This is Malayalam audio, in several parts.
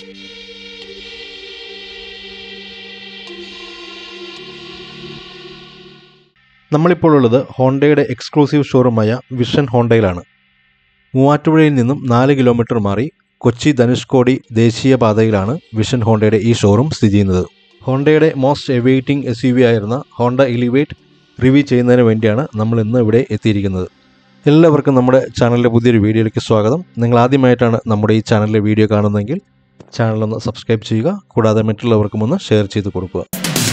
നമ്മളിപ്പോൾ ഉള്ളത് ഹോണ്ടയുടെ എക്സ്ക്ലൂസീവ് ഷോറൂമായ വിഷൻ ഹോണ്ടയിലാണ് മൂവാറ്റുപുഴയിൽ നിന്നും നാല് കിലോമീറ്റർ മാറി കൊച്ചി ധനുഷ്കോടി ദേശീയപാതയിലാണ് വിഷൻ ഹോണ്ടയുടെ ഈ ഷോറൂം സ്ഥിതി ചെയ്യുന്നത് ഹോണ്ടയുടെ most awaiting S U V ആയിരുന്ന ഹോണ്ട എലിവേറ്റ് റിവ്യൂ ചെയ്യുന്നതിന് വേണ്ടിയാണ് നമ്മൾ ഇന്ന് ഇവിടെ എത്തിയിരിക്കുന്നത് എല്ലാവർക്കും നമ്മുടെ ചാനലിലെ പുതിയൊരു വീഡിയോയിലേക്ക് സ്വാഗതം നിങ്ങൾ ആദ്യമായിട്ടാണ് നമ്മുടെ ഈ ചാനലിലെ വീഡിയോ കാണുന്നതെങ്കിൽ ചാനലൊന്ന് സബ്സ്ക്രൈബ് ചെയ്യുക കൂടാതെ മറ്റുള്ളവർക്കും ഒന്ന് ഷെയർ ചെയ്ത് കൊടുക്കുക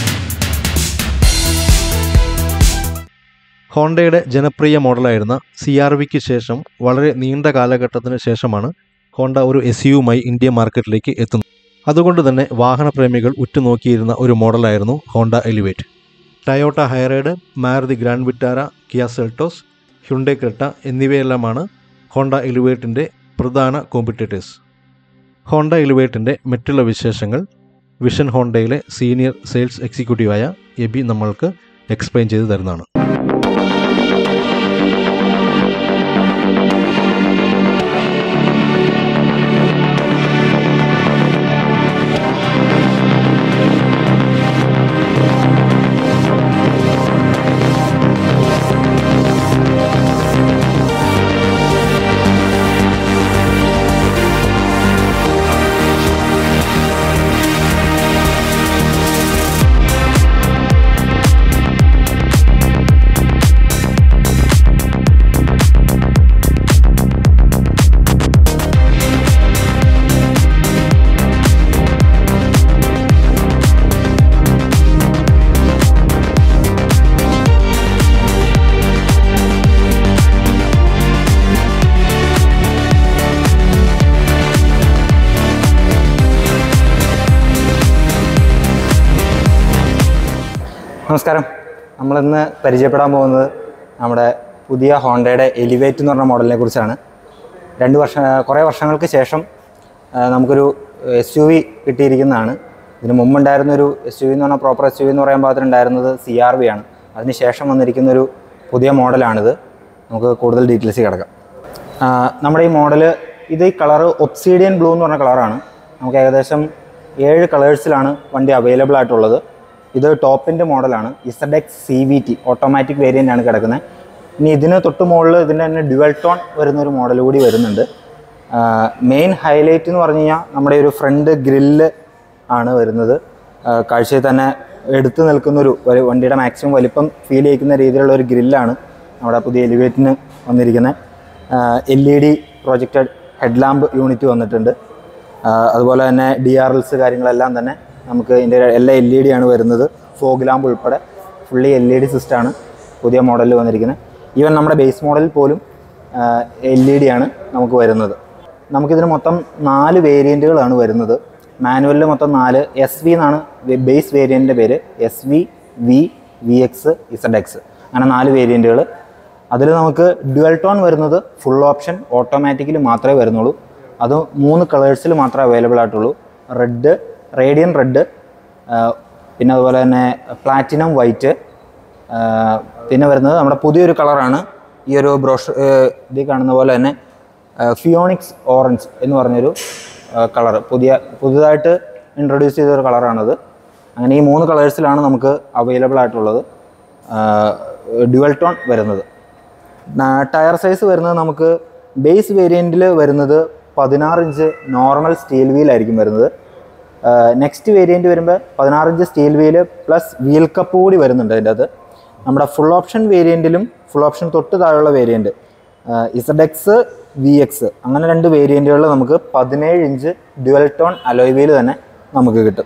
ഹോണ്ടയുടെ ജനപ്രിയ മോഡലായിരുന്ന സി ആർ വിക്ക് ശേഷം വളരെ നീണ്ട കാലഘട്ടത്തിന് ശേഷമാണ് ഹോണ്ട ഒരു എസ് യുവുമായി ഇന്ത്യ മാർക്കറ്റിലേക്ക് എത്തുന്നത് അതുകൊണ്ട് തന്നെ വാഹനപ്രേമികൾ ഉറ്റുനോക്കിയിരുന്ന ഒരു മോഡലായിരുന്നു Honda Elevate Toyota Hyryder Maruti Grand Vitara Kia Seltos Hyundai Creta എന്നിവയെല്ലാമാണ് ഹോണ്ട എലിവേറ്റിൻ്റെ പ്രധാന കോമ്പറ്റേറ്റേഴ്സ് ഹോണ്ട എലിവേറ്റിൻ്റെ മറ്റുള്ള വിശേഷങ്ങൾ വിഷൻ ഹോണ്ടയിലെ സീനിയർ സെയിൽസ് എക്സിക്യൂട്ടീവായ എബി നമ്മൾക്ക് എക്സ്പ്ലെയിൻ ചെയ്തു തരുന്നതാണ് നമസ്കാരം നമ്മളിന്ന് പരിചയപ്പെടാൻ പോകുന്നത് നമ്മുടെ പുതിയ ഹോണ്ടയുടെ എലിവേറ്റ് എന്ന് പറഞ്ഞ മോഡലിനെ കുറിച്ചാണ് രണ്ട് വർഷം കുറേ വർഷങ്ങൾക്ക് ശേഷം ആ, നമുക്കൊരു എസ് യു വി കിട്ടിയിരിക്കുന്നതാണ് ഇതിന് മുമ്പുണ്ടായിരുന്നൊരു എസ് യു വി എന്ന് പറഞ്ഞാൽ പ്രോപ്പർ എസ് യു വി എന്ന് പറയാൻ പാകത്തിനുണ്ടായിരുന്നത് സി ആർ വി ആണ് അതിന് ശേഷം വന്നിരിക്കുന്ന ഒരു പുതിയ മോഡലാണിത് നമുക്ക് കൂടുതൽ ഡീറ്റെയിൽസ് കിടക്കാം ആ, നമ്മുടെ ഈ മോഡൽ ഇത് ഈ കളറ് ഒബ്സീഡിയൻ ബ്ലൂ എന്ന് പറഞ്ഞ കളറാണ് നമുക്ക് ഏകദേശം ഏഴ് കളേഴ്സിലാണ് വണ്ടി അവൈലബിൾ ആയിട്ടുള്ളത് ഇത് ടോപ്പിൻ്റെ മോഡലാണ് Z X C V T automatic variant ആണ് കിടക്കുന്നത് ഇനി ഇതിന് തൊട്ട് മുകളിൽ ഇതിൻ്റെ തന്നെ ഡ്യുവൽ ടോൺ വരുന്ന ഒരു മോഡൽ കൂടി വരുന്നുണ്ട് മെയിൻ ഹൈലൈറ്റ് എന്ന് പറഞ്ഞു കഴിഞ്ഞാൽ നമ്മുടെ ഒരു ഫ്രണ്ട് ഗ്രില്ല് ആണ് വരുന്നത് ആ, കാഴ്ചയിൽ തന്നെ എടുത്തു നിൽക്കുന്ന ഒരു ഒരു വണ്ടിയുടെ മാക്സിമം വലിപ്പം ഫീൽ ചെയ്യിക്കുന്ന രീതിയിലുള്ള ഒരു ഗ്രില്ലാണ് നമ്മുടെ പുതിയ എലിവേറ്റിന് വന്നിരിക്കുന്നത് L E D projected head lamp unit വന്നിട്ടുണ്ട് ആ, അതുപോലെ തന്നെ ഡി ആർ എൽസ് കാര്യങ്ങളെല്ലാം തന്നെ നമുക്ക് ഇതിൻ്റെ എല്ലാ എൽ ഇ ഡി ആണ് വരുന്നത് ഫോഗ് ലാമ്പ് ഉൾപ്പെടെ ഫുള്ളി എൽ ഇ ഡി സിസ്റ്റമാണ് പുതിയ മോഡലിൽ വന്നിരിക്കുന്നത് ഈവൻ നമ്മുടെ ബേസ് മോഡലിൽ പോലും എൽ ഇ ഡി ആണ് നമുക്ക് വരുന്നത് നമുക്കിതിന് മൊത്തം നാല് വേരിയൻറ്റുകളാണ് വരുന്നത് മാനുവലിൽ മൊത്തം നാല് എസ് വി എന്നാണ് ബേസ് വേരിയൻറ്റിൻ്റെ പേര് S V V V X Z X അങ്ങനെ നാല് വേരിയൻറ്റുകൾ അതിൽ നമുക്ക് ഡ്യുവൽ ടോൺ വരുന്നത് ഫുൾ ഓപ്ഷൻ ഓട്ടോമാറ്റിക്കലി മാത്രമേ വരുന്നുള്ളൂ അത് മൂന്ന് കളേഴ്സിൽ മാത്രമേ അവൈലബിൾ ആയിട്ടുള്ളൂ റെഡ് റേഡിയൻ റെഡ് പിന്നെ അതുപോലെ തന്നെ പ്ലാറ്റിനം വൈറ്റ് പിന്നെ വരുന്നത് നമ്മുടെ പുതിയൊരു കളറാണ് ഈ ഒരു ബ്രോഷ് ഇതിൽ കാണുന്ന പോലെ തന്നെ ഫിയോണിക്സ് ഓറഞ്ച് എന്ന് പറഞ്ഞൊരു കളർ പുതിയ പുതുതായിട്ട് ഇൻട്രൊഡ്യൂസ് ചെയ്തൊരു കളറാണത് അങ്ങനെ ഈ മൂന്ന് കളേഴ്സിലാണ് നമുക്ക് അവൈലബിൾ ആയിട്ടുള്ളത് ഡ്യുവൽ ടോൺ വരുന്നത് ടയർ സൈസ് വരുന്നത് നമുക്ക് ബേസ് വേരിയൻറ്റിൽ വരുന്നത് പതിനാറ് ഇഞ്ച് നോർമൽ സ്റ്റീൽ വീലായിരിക്കും വരുന്നത് നെക്സ്റ്റ് വേരിയൻറ്റ് വരുമ്പോൾ പതിനാറ് inch steel wheel plus wheel cup കൂടി വരുന്നുണ്ട് അതിൻ്റെ അത് നമ്മുടെ ഫുൾ ഓപ്ഷൻ വേരിയൻറ്റിലും ഫുൾ ഓപ്ഷൻ തൊട്ട് താഴെയുള്ള variant Z X V X അങ്ങനെ രണ്ട് വേരിയൻറ്റുകളിൽ നമുക്ക് പതിനേഴ് inch dual tone alloy wheel തന്നെ നമുക്ക് കിട്ടും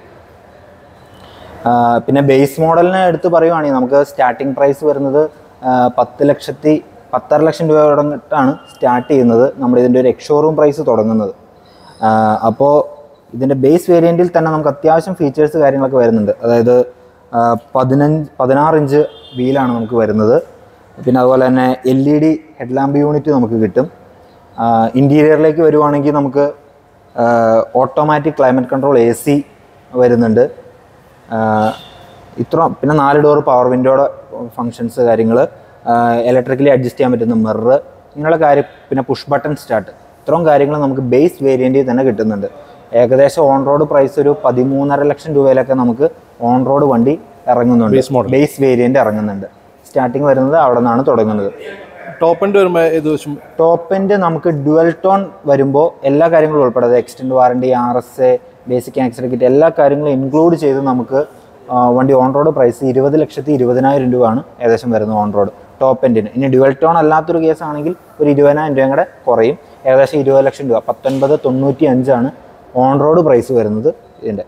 ആ, പിന്നെ ബേസ് മോഡലിനെ എടുത്ത് പറയുവാണെങ്കിൽ നമുക്ക് സ്റ്റാർട്ടിംഗ് പ്രൈസ് വരുന്നത് ആ, പത്ത് ലക്ഷത്തി പത്തര ലക്ഷം രൂപ തുടങ്ങിയിട്ടാണ് സ്റ്റാർട്ട് ചെയ്യുന്നത് നമ്മുടെ ഇതിൻ്റെ ഒരു എക്സ്ഷോറൂം പ്രൈസ് തുടങ്ങുന്നത് അപ്പോൾ ഇതിൻ്റെ ബേസ് വേരിയൻറ്റിൽ തന്നെ നമുക്ക് അത്യാവശ്യം ഫീച്ചേഴ്സ് കാര്യങ്ങളൊക്കെ വരുന്നുണ്ട് അതായത് ആ, പതിനഞ്ച് പതിനാറ് ഇഞ്ച് വീലാണ് നമുക്ക് വരുന്നത് പിന്നെ അതുപോലെ തന്നെ L E D headlamp unit നമുക്ക് കിട്ടും ഇൻറ്റീരിയറിലേക്ക് വരുവാണെങ്കിൽ നമുക്ക് automatic climate control A C വരുന്നുണ്ട് ആഹ് ഇത്ര പിന്നെ നാല് ഡോർ പവർ വിൻഡോയുടെ ഫങ്ഷൻസ് കാര്യങ്ങൾ ഇലക്ട്രിക്കലി അഡ്ജസ്റ്റ് ചെയ്യാൻ പറ്റുന്ന മിറർ ഇങ്ങനെയുള്ള കാര്യം പിന്നെ പുഷ് ബട്ടൺ സ്റ്റാർട്ട് ഇത്രയും കാര്യങ്ങൾ നമുക്ക് ബേസ് വേരിയൻറ്റിൽ തന്നെ കിട്ടുന്നുണ്ട് ഏകദേശം ഓൺ റോഡ് പ്രൈസ് ഒരു പതിമൂന്നര ലക്ഷം രൂപയിലൊക്കെ നമുക്ക് ഓൺ റോഡ് വണ്ടി ഇറങ്ങുന്നുണ്ട് Base model. ബേസ് വേരിയന്റ് ഇറങ്ങുന്നുണ്ട് സ്റ്റാർട്ടിങ് വരുന്നത് അവിടെ നിന്നാണ് തുടങ്ങുന്നത് ടോപ്പ് എൻഡ് വരുമ്പോൾ ഏകദേശം ടോപ്പ് എൻഡ് നമുക്ക് ഡുവൽ ടോൺ വരുമ്പോൾ എല്ലാ കാര്യങ്ങളും ഉൾപ്പെടാതെ extend warranty R S A basic accident kit എല്ലാ കാര്യങ്ങളും ഇൻക്ലൂഡ് ചെയ്ത് നമുക്ക് ആ, വണ്ടി ഓൺ റോഡ് പ്രൈസ് ഇരുപത് ലക്ഷത്തി ഇരുപതിനായിരം രൂപയാണ് ഏകദേശം വരുന്നത് ഓൺ റോഡ് ടോപ്പ് എൻഡിന് ഇനി ഡുവൽ ടോൺ അല്ലാത്തൊരു കേസ് ആണെങ്കിൽ ഒരു ഇരുപതിനായിരം രൂപയും കൂടെ കുറയും ഏകദേശം ഇരുപത് ലക്ഷം രൂപ പത്തൊൻപത് തൊണ്ണൂറ്റി അഞ്ചാണ് ഓൺ റോഡ് പ്രൈസ് വരുന്നത് ഇതിൻ്റെ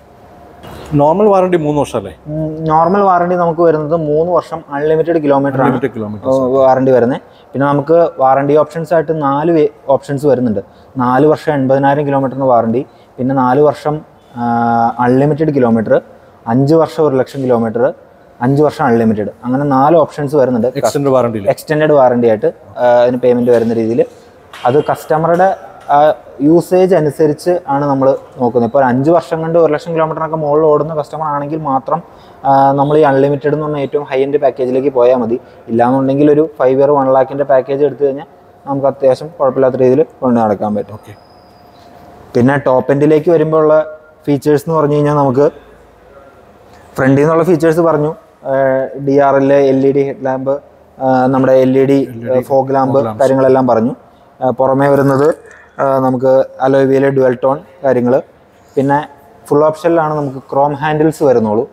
നോർമൽ വാറണ്ടി മൂന്ന് വർഷമല്ലേ നോർമൽ വാറണ്ടി നമുക്ക് വരുന്നത് മൂന്ന് വർഷം അൺലിമിറ്റഡ് കിലോമീറ്റർ ആണ് ലിമിറ്റഡ് കിലോമീറ്റർ വാറണ്ടി വരുന്നത് പിന്നെ നമുക്ക് വാറണ്ടി ഓപ്ഷൻസ് ആയിട്ട് നാല് ഓപ്ഷൻസ് വരുന്നുണ്ട് നാല് വർഷം എൺപതിനായിരം കിലോമീറ്ററിന് വാറണ്ടി പിന്നെ നാല് വർഷം അൺലിമിറ്റഡ് കിലോമീറ്റർ അഞ്ച് വർഷം ഒരു ലക്ഷം കിലോമീറ്റർ അഞ്ച് വർഷം അൺലിമിറ്റഡ് അങ്ങനെ നാല് ഓപ്ഷൻസ് വരുന്നുണ്ട് എക്സ്റ്റൻഡ് വാറണ്ടി എക്സ്റ്റെൻഡ് വാറണ്ടി ആയിട്ട് ആ, അതിന് പേയ്മെൻറ്റ് വരുന്ന രീതിയിൽ അത് കസ്റ്റമറുടെ യൂസേജ് അനുസരിച്ച് ആണ് നമ്മൾ നോക്കുന്നത് ഇപ്പോൾ ഒരു അഞ്ച് വർഷം കൊണ്ട് ഒരു ലക്ഷം കിലോമീറ്ററിനൊക്കെ മുകളിൽ ഓടുന്ന കസ്റ്റമർ ആണെങ്കിൽ മാത്രം ആ, നമ്മൾ ഈ അൺലിമിറ്റഡ് എന്ന് പറഞ്ഞ ഏറ്റവും ഹൈ എൻഡ് പാക്കേജിലേക്ക് പോയാൽ മതി ഇല്ലാന്നുണ്ടെങ്കിൽ ഒരു ഫൈവ് ഇയർ വൺ ലാക്കിൻ്റെ പാക്കേജ് എടുത്തു കഴിഞ്ഞാൽ നമുക്ക് അത്യാവശ്യം കുഴപ്പമില്ലാത്ത രീതിയിൽ കൊണ്ട് നടക്കാൻ പറ്റും ഓക്കെ പിന്നെ ടോപ്പ് എൻഡിലേക്ക് വരുമ്പോൾ ഉള്ള ഫീച്ചേഴ്സ് എന്ന് പറഞ്ഞു കഴിഞ്ഞാൽ നമുക്ക് ഫ്രണ്ടിൽ നിന്നുള്ള ഫീച്ചേഴ്സ് പറഞ്ഞു D R L L E D head lamp നമ്മുടെ L E D fog lamp കാര്യങ്ങളെല്ലാം പറഞ്ഞു ആ, പുറമേ വരുന്നത് ആ, നമുക്ക് അലോവിയിലെ ഡുവൽ ടോൺ കാര്യങ്ങൾ പിന്നെ ഫുൾ ഓപ്ഷനിലാണ് നമുക്ക് ക്രോം ഹാൻഡിൽസ് വരുന്നുള്ളൂ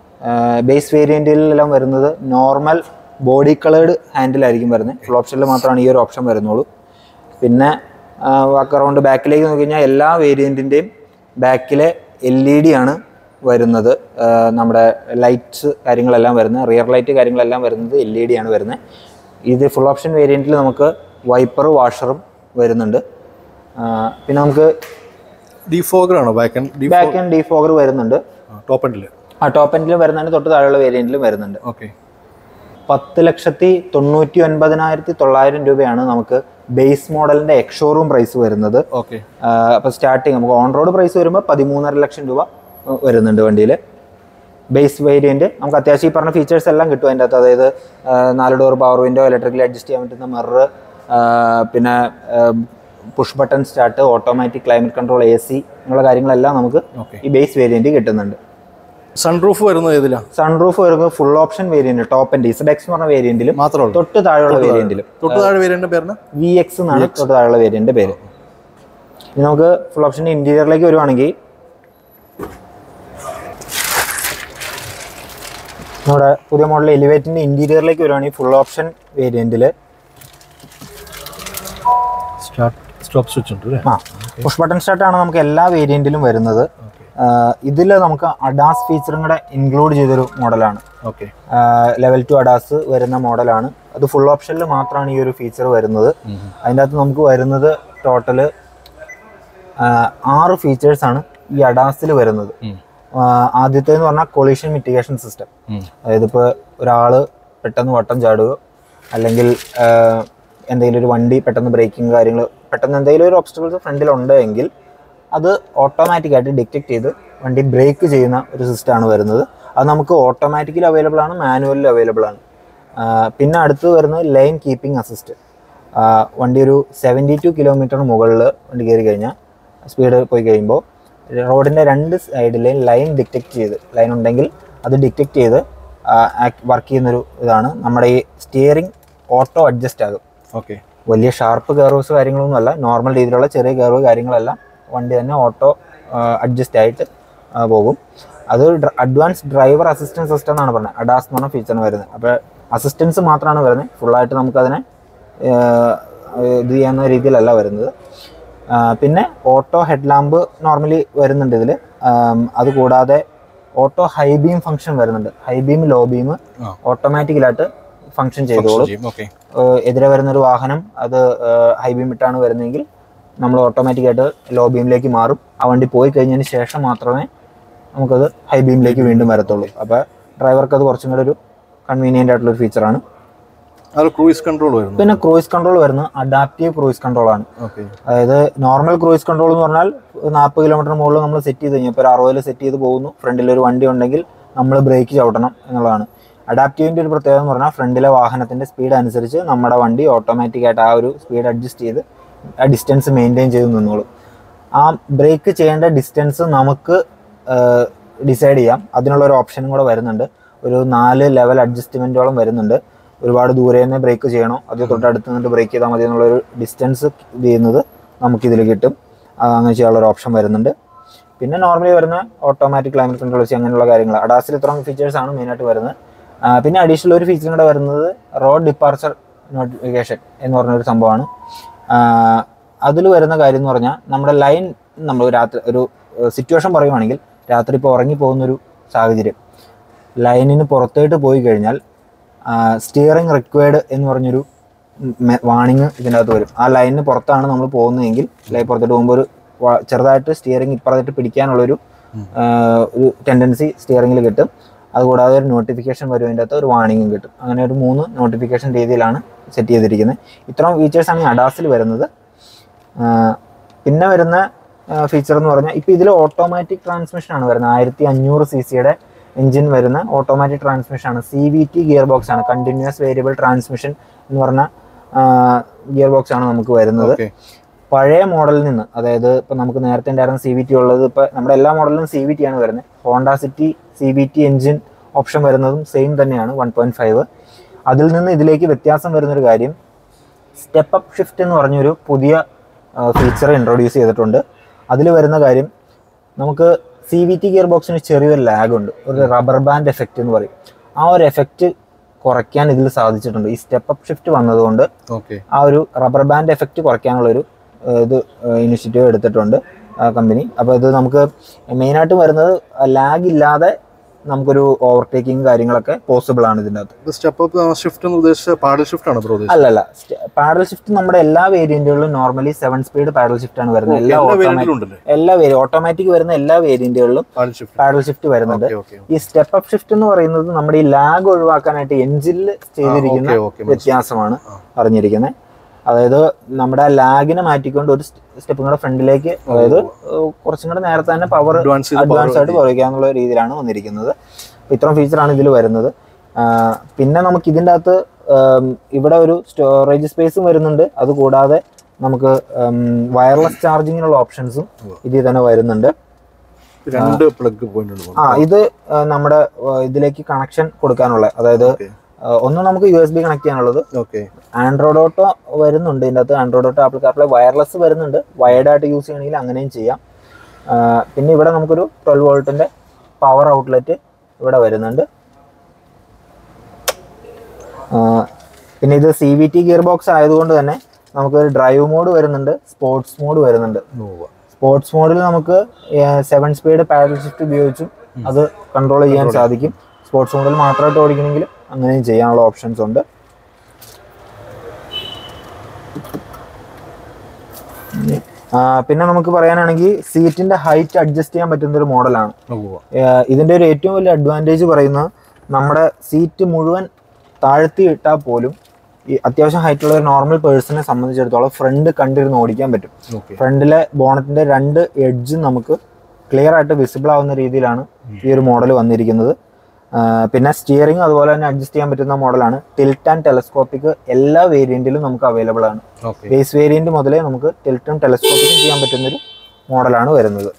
ബേസ് വേരിയൻറ്റിലെല്ലാം വരുന്നത് നോർമൽ ബോഡി കളേർഡ് ഹാൻഡിലായിരിക്കും വരുന്നത് ഫുൾ ഓപ്ഷനിൽ മാത്രമാണ് ഈ ഒരു ഓപ്ഷൻ വരുന്നുള്ളൂ പിന്നെ വാക്ക് അറൗണ്ട് ബാക്കിലേക്ക് നോക്കി കഴിഞ്ഞാൽ എല്ലാ വേരിയൻറ്റിൻ്റെയും ബാക്കിലെ എൽ ഇ ഡി ആണ് വരുന്നത് ആ, നമ്മുടെ ലൈറ്റ്സ് കാര്യങ്ങളെല്ലാം വരുന്നത് റിയർ ലൈറ്റ് കാര്യങ്ങളെല്ലാം വരുന്നത് എൽ ഇ ഡി ആണ് വരുന്നത് ഇത് ഫുൾ ഓപ്ഷൻ വേരിയൻറ്റിൽ നമുക്ക് വൈപ്പർ വാഷറും വരുന്നുണ്ട് ആ, പിന്നെ നമുക്ക് ഡിഫോഗർ ആണോ back and D back and defogger വരുന്നുണ്ട് ടോപ്പ് എൻഡിൽ ആ ടോപ്പ് എൻഡിലും വരുന്നതിന് തൊട്ട് താഴെയുള്ള വേരിയൻറ്റിലും വരുന്നുണ്ട് ഓക്കെ പത്ത് ലക്ഷത്തി തൊണ്ണൂറ്റി ഒൻപതിനായിരത്തി തൊള്ളായിരം രൂപയാണ് നമുക്ക് ബേസ് മോഡലിൻ്റെ എക്സ്ഷോറൂം പ്രൈസ് വരുന്നത് ഓക്കെ അപ്പോൾ സ്റ്റാർട്ടിങ് നമുക്ക് ഓൺ റോഡ് പ്രൈസ് വരുമ്പോൾ പതിമൂന്നര ലക്ഷം രൂപ ഏഹ്, വരുന്നുണ്ട് വണ്ടിയിൽ ബേസ് വേരിയൻറ്റ് നമുക്ക് അത്യാവശ്യം ഈ പറഞ്ഞ ഫീച്ചേഴ്സ് എല്ലാം കിട്ടും അതിൻ്റെ അകത്ത് അതായത് ഏഹ്, നാല് door power window electrically adjust ചെയ്യാൻ പറ്റുന്ന മിറർ പിന്നെ push button start automatic climate control A C എന്നുള്ള കാര്യങ്ങളെല്ലാം നമുക്ക് ഓക്കെ ഈ ബേസ് വേരിയൻറ്റ് കിട്ടുന്നുണ്ട് സൺറൂഫ് വരുന്നത് ഏതിലാ സൺറൂഫ് വരുന്നത് full option variant top and Z X എന്ന് പറഞ്ഞ വേരിയൻറ്റിലും മാത്രമേ ഉള്ളൂ തൊട്ട് താഴെയുള്ള വേരിയൻറ്റിലും തൊട്ട് താഴെ പേരുടെ പേരിന് വി എക്സ് എന്നാണ് തൊട്ട് താഴെയുള്ള വേരിയൻ്റെ പേര് ഇനി നമുക്ക് ഫുൾ ഓപ്ഷൻ്റെ ഇൻറ്റീരിയറിലേക്ക് വരുവാണെങ്കിൽ നമ്മുടെ പുതിയ മോഡൽ എലിവേറ്റിൻ്റെ ഇൻറ്റീരിയറിലേക്ക് വരുവാണെങ്കിൽ ഫുൾ ഓപ്ഷൻ വേരിയൻറ്റിൽ സ്റ്റാർട്ട് സ്റ്റോപ്പ് സ്വിച്ച് ഉണ്ട് അല്ലേ ആ പുഷ് ബട്ടൺ സ്റ്റാർട്ടാണ് നമുക്ക് എല്ലാ വേരിയൻറ്റിലും വരുന്നത് ഇതിൽ നമുക്ക് അഡാസ് ഫീച്ചറും കൂടെ ഇൻക്ലൂഡ് ചെയ്തൊരു മോഡലാണ് ഓക്കെ ലെവൽ ടു അഡാസ് വരുന്ന മോഡലാണ് അത് ഫുൾ ഓപ്ഷനിൽ മാത്രമാണ് ഈ ഒരു ഫീച്ചർ വരുന്നത് അതിൻ്റെ അകത്ത് നമുക്ക് വരുന്നത് ടോട്ടല് ആറ് ഫീച്ചേഴ്സാണ് ഈ അഡാസിൽ വരുന്നത് ആദ്യത്തെ എന്ന് പറഞ്ഞാൽ കൊളീഷൻ മിറ്റിഗേഷൻ സിസ്റ്റം അതായത് ഇപ്പോൾ ഒരാൾ പെട്ടെന്ന് വട്ടം ചാടുകയോ അല്ലെങ്കിൽ ആ, എന്തെങ്കിലും ഒരു വണ്ടി പെട്ടെന്ന് ബ്രേക്കിംഗ് കാര്യങ്ങൾ പെട്ടെന്ന് എന്തെങ്കിലും ഒരു ഒബ്സ്റ്റക്കിൾസ് ഫ്രണ്ടിലുണ്ട് എങ്കിൽ അത് ഓട്ടോമാറ്റിക്കായിട്ട് ഡിറ്റക്ട് ചെയ്ത് വണ്ടി ബ്രേക്ക് ചെയ്യുന്ന ഒരു സിസ്റ്റമാണ് വരുന്നത് അത് നമുക്ക് ഓട്ടോമാറ്റിക്കലി അവൈലബിൾ ആണ് മാനുവലിൽ അവൈലബിൾ ആണ് ആ, പിന്നെ അടുത്ത് വരുന്നത് ലൈൻ കീപ്പിംഗ് അസിസ്റ്റ് വണ്ടി ഒരു സെവൻറ്റി ടു കിലോമീറ്റർ മുകളിൽ വണ്ടി കയറി കഴിഞ്ഞാൽ സ്പീഡ് പോയി കഴിയുമ്പോൾ റോഡിൻ്റെ രണ്ട് സൈഡിലെയും ലൈൻ ഡിറ്റക്ട് ചെയ്ത് ലൈൻ ഉണ്ടെങ്കിൽ അത് ഡിറ്റക്ട് ചെയ്ത് വർക്ക് ചെയ്യുന്നൊരു ഇതാണ് നമ്മുടെ ഈ സ്റ്റിയറിംഗ് ഓട്ടോ അഡ്ജസ്റ്റ് ആകും ഓക്കെ വലിയ ഷാർപ്പ് കർവ്സ് കാര്യങ്ങളൊന്നും അല്ല നോർമൽ രീതിയിലുള്ള ചെറിയ കർവ് കാര്യങ്ങളെല്ലാം വണ്ടി തന്നെ ഓട്ടോ അഡ്ജസ്റ്റ് ആയിട്ട് ആ, പോകും അത് അഡ്വാൻസ് ഡ്രൈവർ അസിസ്റ്റൻസ് സിസ്റ്റം എന്നാണ് പറഞ്ഞത് അഡാസ് എന്ന് പറഞ്ഞ ഫീച്ചറാണ് വരുന്നത് അപ്പോൾ അസിസ്റ്റൻസ് മാത്രമാണ് വരുന്നത് ഫുള്ളായിട്ട് നമുക്കതിനെ ആ, ഇത് ചെയ്യാവുന്ന രീതിയിലല്ല വരുന്നത് ആ, പിന്നെ ഓട്ടോ ഹെഡ് ലാമ്പ് നോർമലി വരുന്നുണ്ട് ഇതിൽ അതുകൂടാതെ ഓട്ടോ ഹൈ ബീം ഫംഗ്ഷൻ വരുന്നുണ്ട് ഹൈ ബീം ലോ ബീം ആ. ഓട്ടോമാറ്റിക്കലായിട്ട് ഫംഗ്ഷൻ ചെയ്തോളും ഓക്കെ ഏഹ് എതിരെ വരുന്നൊരു വാഹനം അത് ഹൈ ബീം ഇട്ടാണ് വരുന്നതെങ്കിൽ നമ്മൾ ഓട്ടോമാറ്റിക്കായിട്ട് ലോ ബീമിലേക്ക് മാറും ആ വണ്ടി പോയി കഴിഞ്ഞതിന് ശേഷം മാത്രമേ നമുക്കത് ഹൈ ബീമിലേക്ക് വീണ്ടും വരത്തുള്ളൂ അപ്പോൾ ഡ്രൈവർക്ക് അത് കുറച്ചും കൂടെ ഒരു കൺവീനിയൻ്റ് ആയിട്ടുള്ള ഒരു ഫീച്ചറാണ് അത് ക്രൂയിസ് കൺട്രോൾ വരുന്നു പിന്നെ ക്രൂയിസ് കൺട്രോൾ വരുന്നത് അഡാപ്റ്റീവ് ക്രൂയിസ് കൺട്രോൾ ആണ് ഓക്കെ അതായത് നോർമൽ ക്രൂയിസ് കൺട്രോൾ എന്ന് പറഞ്ഞാൽ നാൽപ്പത് കിലോമീറ്റർ മുകളിൽ നമ്മൾ സെറ്റ് ചെയ്ത് കഴിഞ്ഞാൽ ഇപ്പോൾ ഒരു അറുപതിൽ സെറ്റ് ചെയ്ത് പോകുന്നു ഫ്രണ്ടിൽ ഒരു വണ്ടി ഉണ്ടെങ്കിൽ നമ്മൾ ബ്രേക്ക് ചവിട്ടണം എന്നുള്ളതാണ് അഡാപ്റ്റീവിൻ്റെ ഒരു പ്രത്യേകത എന്ന് പറഞ്ഞാൽ ഫ്രണ്ടിലെ വാഹനത്തിൻ്റെ സ്പീഡ് അനുസരിച്ച് നമ്മുടെ വണ്ടി ഓട്ടോമാറ്റിക്കായിട്ട് ആ ഒരു സ്പീഡ് അഡ്ജസ്റ്റ് ചെയ്ത് ആ ഡിസ്റ്റൻസ് മെയിൻറ്റെയിൻ ചെയ്ത് നിന്നോളും ആ ബ്രേക്ക് ചെയ്യേണ്ട ഡിസ്റ്റൻസ് നമുക്ക് ഡിസൈഡ് ചെയ്യാം അതിനുള്ള ഒരു ഓപ്ഷനും കൂടെ വരുന്നുണ്ട് ഒരു നാല് ലെവൽ അഡ്ജസ്റ്റ്മെൻറ്റോളം വരുന്നുണ്ട് ഒരുപാട് ദൂരെ തന്നെ ബ്രേക്ക് ചെയ്യണോ അത് തൊട്ടടുത്ത് നിന്നിട്ട് ബ്രേക്ക് ചെയ്താൽ മതി എന്നുള്ളൊരു ഡിസ്റ്റൻസ് ഇത് ചെയ്യുന്നത് നമുക്കിതിൽ കിട്ടും ആ, അങ്ങനെ ചെയ്യാനുള്ള ഒരു ഓപ്ഷൻ വരുന്നുണ്ട് പിന്നെ നോർമലി വരുന്ന ഓട്ടോമാറ്റിക് ക്ലൈമറ്റ് കൺട്രോൾ ചെയ്യും അങ്ങനെയുള്ള കാര്യങ്ങൾ അഡാസിൽ ഇത്രയും ഫീച്ചേഴ്സ് ആണ് മെയിനായിട്ട് വരുന്നത് ആ, പിന്നെ അഡീഷണൽ ഒരു ഫീച്ചറും കൂടെ വരുന്നത് റോഡ് ഡിപ്പാർച്ചർ നോട്ടിഫിക്കേഷൻ എന്ന് പറഞ്ഞൊരു സംഭവമാണ് അതിൽ വരുന്ന കാര്യം എന്ന് പറഞ്ഞാൽ നമ്മുടെ ലൈൻ നമ്മൾ രാത്രി ഒരു സിറ്റുവേഷൻ പറയുവാണെങ്കിൽ രാത്രി ഇപ്പോൾ ഉറങ്ങി പോകുന്നൊരു സാഹചര്യം ലൈനിന് പുറത്തേട്ട് പോയി കഴിഞ്ഞാൽ സ്റ്റിയറിംഗ് റിക്വയർഡ് എന്ന് പറഞ്ഞൊരു വാണിങ് ഇതിനകത്ത് വരും ആ ലൈനിന് പുറത്താണ് നമ്മൾ പോകുന്നതെങ്കിൽ ലൈൻ പുറത്തോട്ട് പോകുമ്പോൾ ഒരു വ- ചെറുതായിട്ട് സ്റ്റിയറിംഗ് ഇപ്പുറത്തായിട്ട് പിടിക്കാനുള്ളൊരു ആ, ഒരു ടെൻഡൻസി സ്റ്റിയറിംഗിൽ കിട്ടും അതുകൂടാതെ ഒരു നോട്ടിഫിക്കേഷൻ വരും അതിൻ്റെ അകത്ത് ഒരു വാണിങ്ങും കിട്ടും അങ്ങനെ ഒരു മൂന്ന് നോട്ടിഫിക്കേഷൻ രീതിയിലാണ് സെറ്റ് ചെയ്തിരിക്കുന്നത് ഇത്രയും ഫീച്ചേഴ്സാണ് ഈ അഡാസിൽ വരുന്നത് ആ, പിന്നെ വരുന്ന ഫീച്ചർ എന്ന് പറഞ്ഞാൽ ഇപ്പോൾ ഇതിൽ ഓട്ടോമാറ്റിക് ട്രാൻസ്മിഷൻ ആണ് വരുന്നത് ആയിരത്തി അഞ്ഞൂറ് സി സിയുടെ എഞ്ചിൻ വരുന്ന ഓട്ടോമാറ്റിക് ട്രാൻസ്മിഷൻ ആണ് C V T gear box ആണ് കണ്ടിന്യൂസ് വേരിയബിൾ ട്രാൻസ്മിഷൻ എന്ന് പറഞ്ഞ ഗിയർ ബോക്സ് ആണ് നമുക്ക് വരുന്നത് ഓക്കെ പഴയ മോഡലിൽ നിന്ന് അതായത് ഇപ്പം നമുക്ക് നേരത്തെ ഉണ്ടായിരുന്ന സി വി ടി ഉള്ളത് ഇപ്പം നമ്മുടെ എല്ലാ മോഡലിലും സി വി ടി ആണ് വരുന്നത് Honda City C V T engine option വരുന്നതും സെയിം തന്നെയാണ് വൺ പോയിന്റ് ഫൈവ് അതിൽ നിന്ന് ഇതിലേക്ക് വ്യത്യാസം വരുന്നൊരു കാര്യം സ്റ്റെപ്പ് അപ്പ് ഷിഫ്റ്റ് എന്ന് പറഞ്ഞൊരു പുതിയ ഫീച്ചർ ഇൻട്രൊഡ്യൂസ് ചെയ്തിട്ടുണ്ട് അതിൽ വരുന്ന കാര്യം നമുക്ക് സി വി ടി ഗിയർ ബോക്സിന് ചെറിയൊരു ലാഗ് ഉണ്ട് ഒരു റബ്ബർ ബാൻഡ് എഫക്റ്റ് എന്ന് പറയും ആ ഒരു എഫക്റ്റ് കുറയ്ക്കാൻ ഇതിൽ സാധിച്ചിട്ടുണ്ട് ഈ സ്റ്റെപ്പ് അപ്പ് ഷിഫ്റ്റ് വന്നതുകൊണ്ട് ഓക്കെ ആ ഒരു റബ്ബർ ബാൻഡ് എഫക്റ്റ് കുറയ്ക്കാനുള്ളൊരു ഏഹ്, ഇത് ഇനിഷ്യേറ്റീവ് എടുത്തിട്ടുണ്ട് കമ്പനി അപ്പോൾ ഇത് നമുക്ക് മെയിനായിട്ട് വരുന്നത് ലാഗ് ഇല്ലാതെ നമുക്കൊരു ഓവർടേക്കിങ് കാര്യങ്ങളൊക്കെ പോസിബിൾ ആണ് ഇതിൻ്റെ അകത്ത് ഇത് സ്റ്റെപ്പ് അപ്പ് ഷിഫ്റ്റ് എന്ന് ഉദ്ദേശിച്ച പാഡൽ ഷിഫ്റ്റ് ആണ് ബ്രോ ഉദ്ദേശിച്ചത് അല്ലല്ല പാഡൽ ഷിഫ്റ്റ് നമ്മുടെ എല്ലാ വേരിയന്റുകളിലും normally seven speed paddle shift ആണ് വരുന്നത് എല്ലാ എല്ലാ ഓട്ടോമാറ്റിക് വേരിയന്റിലും ഉണ്ടല്ലേ എല്ലാ വേരി ഓട്ടോമാറ്റിക് വരുന്ന എല്ലാ വേരിയന്റുകളിലും പാഡൽ ഷിഫ്റ്റ് പാഡൽ ഷിഫ്റ്റ് വരുന്നുണ്ട് ഓക്കെ ഓക്കെ ഈ സ്റ്റെപ്പ് അപ്പ് ഷിഫ്റ്റ് എന്ന് പറയുന്നത് നമ്മുടെ ഈ ലാഗ് ഒഴിവാക്കാനായിട്ട് എഞ്ചിനിൽ ചെയ്തിരിക്കുന്ന ഓക്കെ ഓക്കെ വ്യത്യാസമാണ് ആ. അറിഞ്ഞിരിക്കുന്നത് അതായത് നമ്മുടെ ലാഗിനെ മാറ്റിക്കൊണ്ട് ഒരു സ്റ്റെപ്പും കൂടെ ഫ്രണ്ടിലേക്ക് അതായത് ഏഹ് കുറച്ചും കൂടെ നേരത്തെ തന്നെ പവർ അഡ്വാൻസ് ചെയ്ത് അഡ്വാൻസ് ആയിട്ട് കുറയ്ക്കാന്നുള്ള രീതിയിലാണ് വന്നിരിക്കുന്നത് അപ്പോൾ ഇത്രയും ഫീച്ചറാണ് ഇതിൽ വരുന്നത് ആ, പിന്നെ നമുക്ക് ഇതിൻ്റെ അകത്ത് ഉം, ഇവിടെ ഒരു സ്റ്റോറേജ് സ്പേസും വരുന്നുണ്ട് അതുകൂടാതെ നമുക്ക് വയർലെസ് ചാർജിങ്ങിനുള്ള ഓപ്ഷൻസും ഇതിൽ തന്നെ വരുന്നുണ്ട് രണ്ട് പ്ലഗ് പോയിന്റ് ഉണ്ട് ആ ഇത് ആ, നമ്മുടെ ആ, ഇതിലേക്ക് കണക്ഷൻ കൊടുക്കാനുള്ള അതായത് ഓക്കെ ആ, ഒന്ന് നമുക്ക് യു എസ് ബി കണക്ട് ചെയ്യാനുള്ളത് ഓക്കെ ആൻഡ്രോയിഡ് ഓട്ടോ വരുന്നുണ്ട് ഇതിൻ്റെ അകത്ത് Android auto Apple CarPlay wireless വരുന്നുണ്ട് വയർഡ് ആയിട്ട് യൂസ് ചെയ്യണമെങ്കിൽ അങ്ങനെയും ചെയ്യാം ആ, പിന്നെ ഇവിടെ നമുക്കൊരു ട്വൽവ് വോൾട്ടിൻ്റെ പവർ ഔട്ട്ലെറ്റ് ഇവിടെ വരുന്നുണ്ട് ആ, പിന്നെ ഇത് C V T gear box ആയതുകൊണ്ട് തന്നെ നമുക്ക് ഡ്രൈവ് മോഡ് വരുന്നുണ്ട് സ്പോർട്സ് മോഡ് വരുന്നുണ്ട് സ്പോർട്സ് മോഡിൽ നമുക്ക് സെവൻ സ്പീഡ് പാഡൽ ഷിഫ്റ്റ് ഉപയോഗിച്ചും അത് കൺട്രോൾ ചെയ്യാൻ സാധിക്കും സ്പോർട്സ് മോഡിൽ മാത്രമായിട്ട് ഓടിക്കണമെങ്കിൽ അങ്ങനെയും ചെയ്യാനുള്ള ഓപ്ഷൻസ് ഉണ്ട് ആ, പിന്നെ നമുക്ക് പറയാനാണെങ്കിൽ സീറ്റിന്റെ ഹൈറ്റ് അഡ്ജസ്റ്റ് ചെയ്യാൻ പറ്റുന്ന ഒരു മോഡലാണ് ഏഹ് ഇതിന്റെ ഒരു ഏറ്റവും വലിയ അഡ്വാൻറ്റേജ് പറയുന്നത് നമ്മുടെ സീറ്റ് മുഴുവൻ താഴ്ത്തി ഇട്ടാൽ പോലും ഈ അത്യാവശ്യം ഹൈറ്റുള്ള ഒരു നോർമൽ പേഴ്സണെ സംബന്ധിച്ചിടത്തോളം ഫ്രണ്ട് കണ്ടിരുന്ന് ഓടിക്കാൻ പറ്റും ഓക്കെ ഫ്രണ്ടിലെ ബോണറ്റിന്റെ രണ്ട് എഡ്ജും നമുക്ക് ക്ലിയർ ആയിട്ട് വിസിബിൾ ആവുന്ന രീതിയിലാണ് ഈ ഒരു മോഡൽ വന്നിരിക്കുന്നത് ആഹ് പിന്നെ സ്റ്റിയറിംഗ് അതുപോലെ തന്നെ അഡ്ജസ്റ്റ് ചെയ്യാൻ പറ്റുന്ന മോഡലാണ് ടിൽറ്റ് ആൻഡ് ടെലസ്കോപ്പിക് എല്ലാ വേരിയന്റിലും നമുക്ക് അവൈലബിൾ ആണ് ഓക്കെ ബേസ് വേരിയന്റ് മുതലേ നമുക്ക് ടിൽറ്റും ടെലസ്കോപ്പിക്കും ചെയ്യാൻ പറ്റുന്നൊരു മോഡലാണ് വരുന്നത്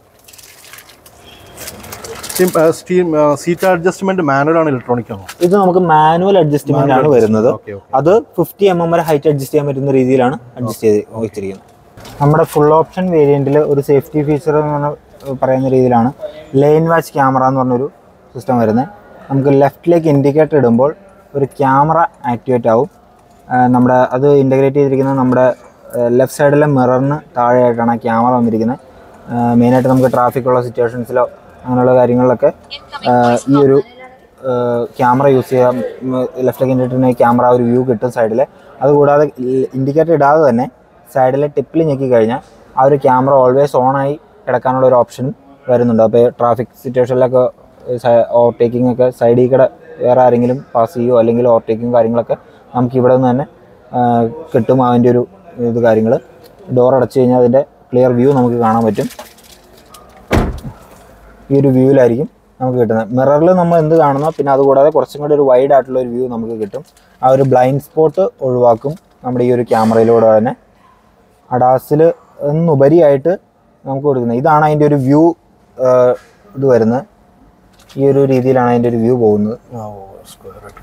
സീറ്റ് അഡ്ജസ്റ്റ്മെന്റ് മാനുവൽ ആണ് ഇലക്ട്രോണിക് ആണോ ഇത് നമുക്ക് മാനുവൽ അഡ്ജസ്റ്റ്മെന്റ് ആണ് വരുന്നത് ഓക്കെ ഓക്കെ അത് ഫിഫ്റ്റി എം എം വരെ ഹൈറ്റ് അഡ്ജസ്റ്റ് ചെയ്യാൻ പറ്റുന്ന രീതിയിലാണ് അഡ്ജസ്റ്റ് ചെയ്ത് വെച്ചിരിക്കുന്നത് നമ്മുടെ ഫുൾ ഓപ്ഷൻ വേരിയന്റിൽ ഒരു സേഫ്റ്റി ഫീച്ചർ എന്ന് പറഞ്ഞ പറയുന്ന രീതിയിലാണ് ലൈൻ വാച്ച് ക്യാമറ എന്ന് പറഞ്ഞൊരു സിസ്റ്റം വരുന്നത് നമുക്ക് ലെഫ്റ്റിലേക്ക് ഇൻഡിക്കേറ്റർ ഇടുമ്പോൾ ഒരു ക്യാമറ ആക്ടിവേറ്റ് ആവും ആ, നമ്മുടെ അത് ഇൻ്റഗ്രേറ്റ് ചെയ്തിരിക്കുന്നത് നമ്മുടെ ലെഫ്റ്റ് സൈഡിലെ മിററിന് താഴെയായിട്ടാണ് ആ ക്യാമറ വന്നിരിക്കുന്നത് മെയിനായിട്ട് നമുക്ക് ട്രാഫിക്കുള്ള സിറ്റുവേഷൻസിലോ അങ്ങനെയുള്ള കാര്യങ്ങളിലൊക്കെ ആ, ഈ ഒരു ക്യാമറ യൂസ് ചെയ്യാം ലെഫ്റ്റിലേക്ക് ഇൻഡിക്കേറ്ററിന് ക്യാമറ ഒരു വ്യൂ കിട്ടും സൈഡിൽ അതുകൂടാതെ ഇൻഡിക്കേറ്റർ ഇടാതെ തന്നെ സൈഡിലെ ടിപ്പിൽ ഞെക്കി കഴിഞ്ഞാൽ ആ ഒരു ക്യാമറ ഓൾവേസ് ഓണായി കിടക്കാനുള്ള ഒരു ഓപ്ഷനും വരുന്നുണ്ട് അപ്പോൾ ട്രാഫിക് സിറ്റുവേഷനിലൊക്കെ ഓവർടേക്കിംഗ് ഒക്കെ സൈഡിൽ കൂടെ വേറെ ആരെങ്കിലും പാസ് ചെയ്യുമോ അല്ലെങ്കിൽ ഓവർടേക്കിംഗ് കാര്യങ്ങളൊക്കെ നമുക്ക് ഇവിടെ നിന്ന് തന്നെ ആ, കിട്ടും അതിൻ്റെ ഒരു ഇത് കാര്യങ്ങൾ ഡോർ അടച്ചു കഴിഞ്ഞാൽ അതിൻ്റെ ക്ലിയർ വ്യൂ നമുക്ക് കാണാൻ പറ്റും ഈ ഒരു വ്യൂവിലായിരിക്കും നമുക്ക് കിട്ടുന്നത് മിററിൽ നമ്മൾ എന്ത് കാണുന്നോ പിന്നെ അതുകൂടാതെ കുറച്ചും കൂടി ഒരു വൈഡ് ആയിട്ടുള്ള ഒരു വ്യൂ നമുക്ക് കിട്ടും ആ ഒരു ബ്ലൈൻഡ് സ്പോട്ട് ഒഴിവാക്കും നമ്മുടെ ഈ ഒരു ക്യാമറയിലൂടെ തന്നെ അഡാസിൽ എന്നുപരിയായിട്ട് നമുക്ക് കൊടുക്കുന്നത് ഇതാണ് അതിൻ്റെ ഒരു വ്യൂ ഇത് വരുന്നത് ഈ ഒരു രീതിയിലാണ് അതിൻ്റെ ഒരു വ്യൂ പോകുന്നത് ആ ഓ സ്ക്വയർ ആയിട്ട്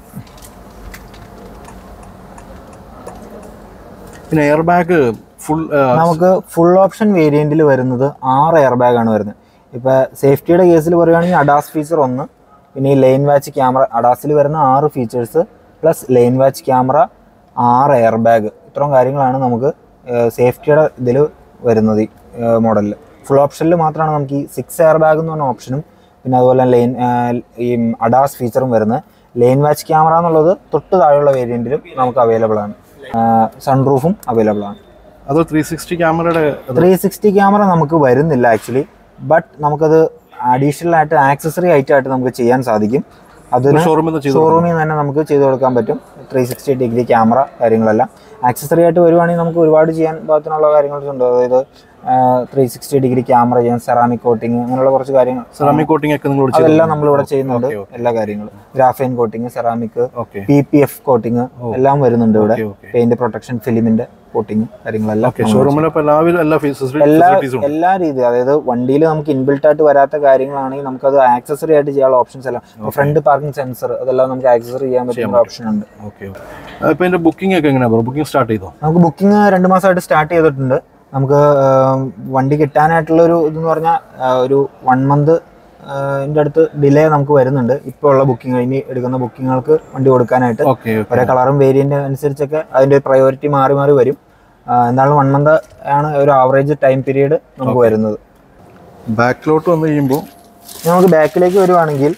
പിന്നെ എയർ ബാഗ് ഫുൾ നമുക്ക് ഫുൾ ഓപ്ഷൻ വേരിയന്റിൽ വരുന്നത് ആറ് എയർ ബാഗ് ആണ് വരുന്നത് ഇപ്പോൾ സേഫ്റ്റിയുടെ കേസിൽ പറയുകയാണെങ്കിൽ അഡാസ് ഫീച്ചർ ഒന്ന് പിന്നെ ഈ ലൈൻ വാച്ച് ക്യാമറ അഡാസിൽ വരുന്ന ആറ് features plus line watch camera ആറ് എയർ ബാഗ് ഇത്രയും കാര്യങ്ങളാണ് നമുക്ക് സേഫ്റ്റിയുടെ ഇതിൽ വരുന്നത് ഈ മോഡലിൽ ഫുൾ ഓപ്ഷനിൽ മാത്രമാണ് നമുക്ക് ഈ സിക്സ് എയർ ബാഗ് എന്ന് പറഞ്ഞ ഓപ്ഷനും പിന്നെ അതുപോലെ ലൈൻ ഈ അഡാസ് ഫീച്ചറും വരുന്നത് ലൈൻ വാച്ച് ക്യാമറ എന്നുള്ളത് തൊട്ട് താഴെയുള്ള വേരിയന്റിലും നമുക്ക് അവൈലബിൾ ആണ് സൺറൂഫും അവൈലബിൾ ആണ് അത് ത്രീ സിക്സ്റ്റി ക്യാമറയുടെ ത്രീ സിക്സ്റ്റി ക്യാമറ നമുക്ക് വരുന്നില്ല ആക്ച്വലി ബട്ട് നമുക്കത് അഡീഷണൽ ആയിട്ട് ആക്സസറി ആയിട്ട് നമുക്ക് ചെയ്യാൻ സാധിക്കും അതിന് ഷോറൂമിൽ നിന്ന് ചെയ്തു ഷോറൂമിൽ നിന്ന് തന്നെ നമുക്ക് ചെയ്ത് കൊടുക്കാൻ പറ്റും ത്രീ സിക്സ്റ്റി ഡിഗ്രി ക്യാമറ കാര്യങ്ങളെല്ലാം ആക്സസറി ആയിട്ട് വരുവാണെങ്കിൽ നമുക്ക് ഒരുപാട് ചെയ്യാൻ പാകത്തിനുള്ള കാര്യങ്ങളുണ്ട് അതായത് ത്രീ സിക്സ്റ്റി ഡിഗ്രി ക്യാമറ ചെയ്യാൻ സെറാമിക് കോട്ടിങ് അങ്ങനെയുള്ള കുറച്ച് കാര്യങ്ങൾ സെറാമിക് കോട്ടിംഗ് ഒക്കെ നിങ്ങളോട് ചെയ്തു അതെല്ലാം നമ്മളിവിടെ ചെയ്യുന്നുണ്ട് എല്ലാ കാര്യങ്ങളും graphene coating ceramic okay P P F coating എല്ലാം വരുന്നുണ്ട് ഇവിടെ ഓക്കെ ഓക്കെ പെയിന്റ് പ്രൊട്ടക്ഷൻ ഫിലിമിന്റെ കോട്ടിങ് കാര്യങ്ങളെല്ലാം ഓക്കെ ഷോറൂമിൽ ഇപ്പോൾ എല്ലാവിധ എല്ലാ ഫെസിലിറ്റീസും എല്ലാ ഉണ്ട് എല്ലാ രീതിയും അതായത് വണ്ടിയിൽ നമുക്ക് ഇൻബിൽട്ട് ആയിട്ട് വരാത്ത കാര്യങ്ങളാണെങ്കിൽ നമുക്കത് ആക്സസറി ആയിട്ട് ചെയ്യാനുള്ള ഓപ്ഷൻസ് എല്ലാം ഫ്രണ്ട് പാർക്കിംഗ് സെൻസർ അതെല്ലാം നമുക്ക് ആക്സസറി ചെയ്യാൻ പറ്റുന്ന ഓപ്ഷൻ ഉണ്ട് ഓക്കെ ഇപ്പൊ ഇതിന്റെ ബുക്കിംഗ് ഒക്കെ എങ്ങനെയാ ബ്രോ ബുക്കിംഗ് സ്റ്റാർട്ട് ചെയ്തോ നമുക്ക് ബുക്കിംഗ് രണ്ട് മാസമായിട്ട് സ്റ്റാർട്ട് ചെയ്തിട്ടുണ്ട് നമുക്ക് ആം, വണ്ടി കിട്ടാനായിട്ടുള്ള ഒരു ഇതെന്ന് പറഞ്ഞാൽ ഒരു വൺ മന്ത് ന്റെ അടുത്ത് ഡിലേ നമുക്ക് വരുന്നുണ്ട് ഇപ്പോൾ ഉള്ള ബുക്കിംഗ് ഇനി എടുക്കുന്ന ബുക്കിങ്ങുകൾക്ക് വണ്ടി കൊടുക്കാനായിട്ട് ഓക്കെ ഓരോ കളറും വേരിയന്റ് അനുസരിച്ചൊക്കെ അതിന്റെ പ്രയോറിറ്റി മാറി മാറി വരും ആ, എന്നാലും വൺ മന്ത് ആണ് ഒരു ആവറേജ് ടൈം പീരീഡ് നമുക്ക് വരുന്നത് ബാക്കിലോട്ട് വന്നു കഴിയുമ്പോൾ നമുക്ക് ബാക്കിലേക്ക് വരുവാണെങ്കിൽ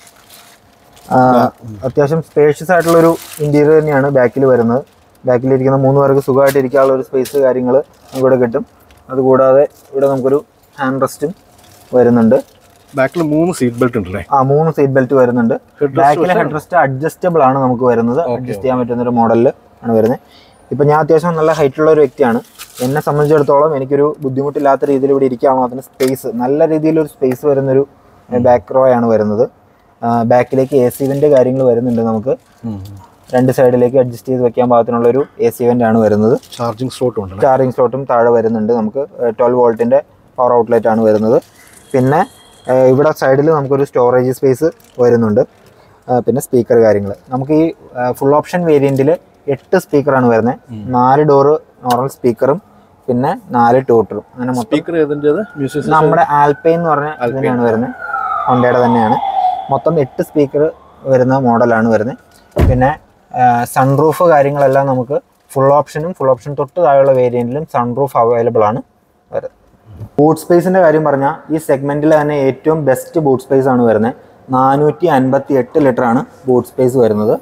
ആ, അത്യാവശ്യം സ്പേഷ്യസ് ആയിട്ടുള്ള ഒരു ഇന്റീരിയർ തന്നെയാണ് ബാക്കിൽ വരുന്നത് ബാക്കിലിരിക്കുന്ന മൂന്ന് പേർക്ക് സുഖമായിട്ട് ഇരിക്കാനുള്ള ഒരു സ്പേസ് കാര്യങ്ങൾ നമുക്കിവിടെ കിട്ടും അതുകൂടാതെ ഇവിടെ നമുക്കൊരു ഹാൻഡ് റെസ്റ്റും വരുന്നുണ്ട് ബാക്കിൽ മൂന്ന് സീറ്റ് ബെൽറ്റ് ഉണ്ടല്ലേ ആ മൂന്ന് സീറ്റ് ബെൽറ്റ് വരുന്നുണ്ട് Headrest ബാക്കിലെ ഹെഡ് റെസ്റ്റ് അഡ്ജസ്റ്റബിൾ ആണ് നമുക്ക് വരുന്നത് അഡ്ജസ്റ്റ് ചെയ്യാൻ പറ്റുന്ന ഒരു മോഡലിൽ ആണ് വരുന്നത് ഇപ്പം ഞാൻ അത്യാവശ്യം നല്ല ഹൈറ്റ് ഉള്ള ഒരു വ്യക്തിയാണ് എന്നെ സംബന്ധിച്ചിടത്തോളം എനിക്കൊരു ബുദ്ധിമുട്ടില്ലാത്ത രീതിയിൽ ഇവിടെ ഇരിക്കുകയാണോ അതിന് സ്പേസ് നല്ല രീതിയിലൊരു സ്പേസ് വരുന്നൊരു ബാക്ക് റോ ആണ് വരുന്നത് ബാക്കിലേക്ക് എ സി വെൻ്റ് കാര്യങ്ങൾ വരുന്നുണ്ട് നമുക്ക് രണ്ട് സൈഡിലേക്ക് അഡ്ജസ്റ്റ് ചെയ്ത് വെക്കാൻ പാകത്തിനുള്ള ഒരു എ സി വെൻ്റ് ആണ് വരുന്നത് ചാർജിങ് സ്ലോട്ടും ഉണ്ടല്ലേ ചാർജിങ് സ്ലോട്ടും താഴെ വരുന്നുണ്ട് നമുക്ക് ട്വൽവ് വോൾട്ടിൻ്റെ പവർ ഔട്ട്ലെറ്റ് ആണ് വരുന്നത് പിന്നെ ഏഹ്, ഇവിടെ സൈഡിൽ നമുക്കൊരു സ്റ്റോറേജ് സ്പേസ് വരുന്നുണ്ട് ആ, പിന്നെ സ്പീക്കർ കാര്യങ്ങൾ നമുക്ക് ഈ ഫുൾ ഓപ്ഷൻ വേരിയൻറ്റിൽ എട്ട് സ്പീക്കറാണ് വരുന്നത് നാല് ഡോറ് നോർമൽ സ്പീക്കറും പിന്നെ നാല് ട്യൂട്ടറും അങ്ങനെ മൊത്തം സ്പീക്കർ ഏതിൻ്റെത് മ്യൂസിക് നമ്മുടെ ആൽപൈൻ എന്ന് പറഞ്ഞ ഇതിനാണ് വരുന്നത് ഹോണ്ടയുടെ തന്നെയാണ് മൊത്തം എട്ട് സ്പീക്കർ വരുന്ന മോഡലാണ് വരുന്നത് പിന്നെ സൺറൂഫ് കാര്യങ്ങളെല്ലാം നമുക്ക് ഫുൾ ഓപ്ഷനും ഫുൾ ഓപ്ഷൻ തൊട്ട് താഴെയുള്ള വേരിയൻറ്റിലും സൺറൂഫ് അവൈലബിൾ ആണ് വരുന്നത് ബൂട്ട് സ്പേസിൻ്റെ കാര്യം പറഞ്ഞാൽ ഈ സെഗ്മെൻറ്റിൽ തന്നെ ഏറ്റവും ബെസ്റ്റ് ബൂട്ട് സ്പേസ് ആണ് വരുന്നത് നാനൂറ്റി അൻപത്തി എട്ട് ലിറ്റർ ആണ് ബൂട്ട് സ്പേസ് വരുന്നത്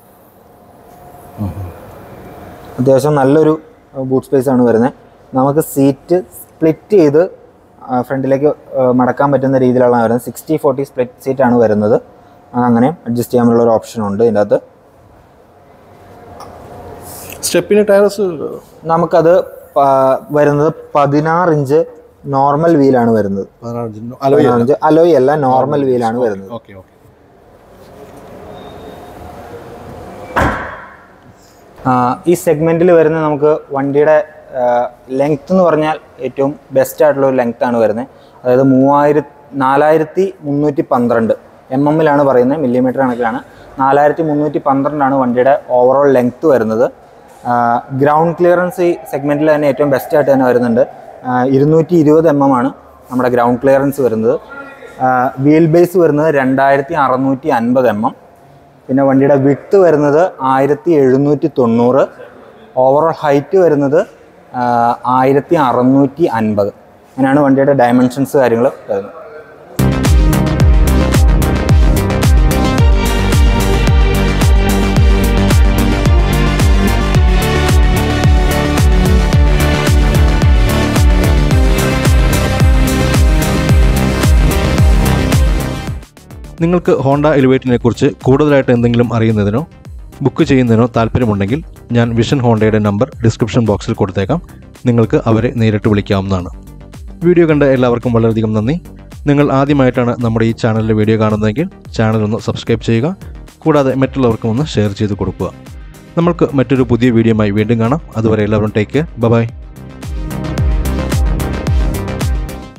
അത്യാവശ്യം നല്ലൊരു ബൂട്ട് സ്പേസ് ആണ് വരുന്നത് നമുക്ക് സീറ്റ് സ്പ്ലിറ്റ് ചെയ്ത് ഫ്രണ്ടിലേക്ക് മടക്കാൻ പറ്റുന്ന രീതിയിലാണ് വരുന്നത് സിക്സ്റ്റി ഫോർട്ടി സ്പ്ലിറ്റ് സീറ്റ് ആണ് വരുന്നത് അങ്ങനെ അഡ്ജസ്റ്റ് ചെയ്യാനുള്ള ഒരു ഓപ്ഷൻ ഉണ്ട് ഇതിൻ്റെ അകത്ത് സ്റ്റെപ്പിന് ടയർസ് നമുക്കത് പ- വരുന്നത് പതിനാറ് ഇഞ്ച് നോർമൽ വീലാണ് വരുന്നത് അലോയ് പതിനാറ് ഇഞ്ച് അലോയ് അല്ല നോർമൽ വീലാണ് വരുന്നത് ഓക്കെ ഓക്കെ ആ, ഈ സെഗ്മെന്റിൽ വരുന്ന നമുക്ക് വണ്ടിയുടെ ലെങ്ത് എന്ന് പറഞ്ഞാൽ ഏറ്റവും ബെസ്റ്റ് ആയിട്ടുള്ള ഒരു ലെങ്ത് ആണ് വരുന്നത് അതായത് മൂവായിരത്തി നാലായിരത്തി മുന്നൂറ്റി പന്ത്രണ്ട് എം എമ്മിലാണ് പറയുന്നത് മില്ലിമീറ്റർ കണക്കിലാണ് നാലായിരത്തി മുന്നൂറ്റി പന്ത്രണ്ടാണ് വണ്ടിയുടെ ഓവറോൾ ലെങ്ത് വരുന്നത് ഗ്രൗണ്ട് ക്ലിയറൻസ് ഈ സെഗ്മെന്റിൽ തന്നെ ഏറ്റവും ബെസ്റ്റ് ആയിട്ട് തന്നെ വരുന്നുണ്ട് ഇരുന്നൂറ്റി ഇരുപത് എം എം ആണ് നമ്മുടെ ഗ്രൗണ്ട് ക്ലിയറൻസ് വരുന്നത് വീൽ ബേസ് വരുന്നത് രണ്ടായിരത്തി അറുന്നൂറ്റി അൻപത് എം എം പിന്നെ വണ്ടിയുടെ വിട്ട് വരുന്നത് ആയിരത്തി എഴുന്നൂറ്റി തൊണ്ണൂറ് ഓവറോൾ ഹൈറ്റ് വരുന്നത് ആയിരത്തി അറുന്നൂറ്റി അൻപത് അങ്ങനെയാണ് വണ്ടിയുടെ ഡയമെൻഷൻസ് കാര്യങ്ങൾ വരുന്നത് നിങ്ങൾക്ക് ഹോണ്ട എലിവേറ്റിനെ കുറിച്ച് കൂടുതലായിട്ട് എന്തെങ്കിലും അറിയുന്നതിനോ ബുക്ക് ചെയ്യുന്നതിനോ താല്പര്യമുണ്ടെങ്കിൽ ഞാൻ വിഷൻ ഹോണ്ടയുടെ നമ്പർ ഡിസ്ക്രിപ്ഷൻ ബോക്സിൽ കൊടുത്തേക്കാം നിങ്ങൾക്ക് അവരെ നേരിട്ട് വിളിക്കാവുന്നതാണ് വീഡിയോ കണ്ട എല്ലാവർക്കും വളരെയധികം നന്ദി നിങ്ങൾ ആദ്യമായിട്ടാണ് നമ്മുടെ ഈ ചാനലിലെ വീഡിയോ കാണുന്നതെങ്കിൽ ചാനൽ ഒന്ന് സബ്സ്ക്രൈബ് ചെയ്യുക കൂടാതെ മറ്റുള്ളവർക്കും ഒന്ന് ഷെയർ ചെയ്ത് കൊടുക്കുക നമ്മൾക്ക് മറ്റൊരു പുതിയ വീഡിയോയുമായി വീണ്ടും കാണാം അതുവരെ എല്ലാവരും ടേക്ക് കെയർ ബൈ